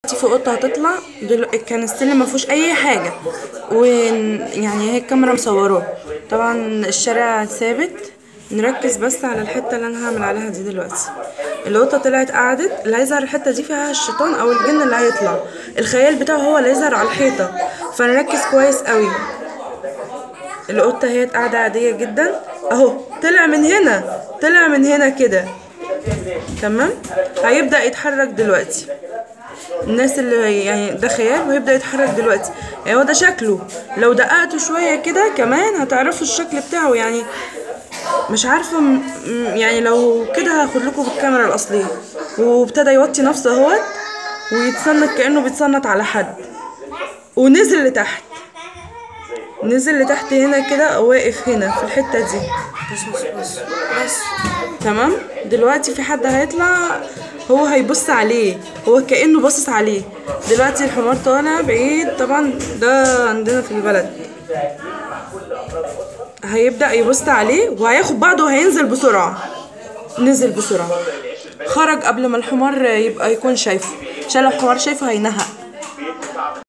في قطة هتطلع دل... كان السلم ما فيهوش اي حاجة ويعني هي الكاميرا مصوراه طبعا الشارع ثابت نركز بس على الحتة اللي انا هعمل عليها دي دلوقتي القطة طلعت قعدت اللي هيظهر الحتة دي فيها الشيطان او الجن اللي هيطلع الخيال بتاعه هو اللي هيظهر على الحيطة فنركز كويس قوي القطة هي قاعدة عادية جدا اهو طلع من هنا طلع من هنا كده تمام هيبدأ يتحرك دلوقتي الناس اللي يعني ده خيال وهيبدأ يتحرك دلوقتي يعني هو ده شكله لو دققتوا شوية كده كمان هتعرفوا الشكل بتاعه يعني مش عارفة م- م- يعني لو كده هاخد لكم بالكاميرا الأصلية وابتدى يوطي نفسه اهوت ويتسنط كأنه بيتسنط على حد ونزل لتحت نزل لتحت هنا كده واقف هنا في الحتة دي بس بس بس بس تمام دلوقتي في حد هيطلع هو هيبص عليه هو كأنه باصص عليه دلوقتي الحمار طالع بعيد طبعا ده عندنا في البلد هيبدأ يبص عليه وهياخد بعضه وهينزل بسرعة نزل بسرعة خرج قبل ما الحمار يبقى يكون شايفه عشان لو الحمار شايفه هينهق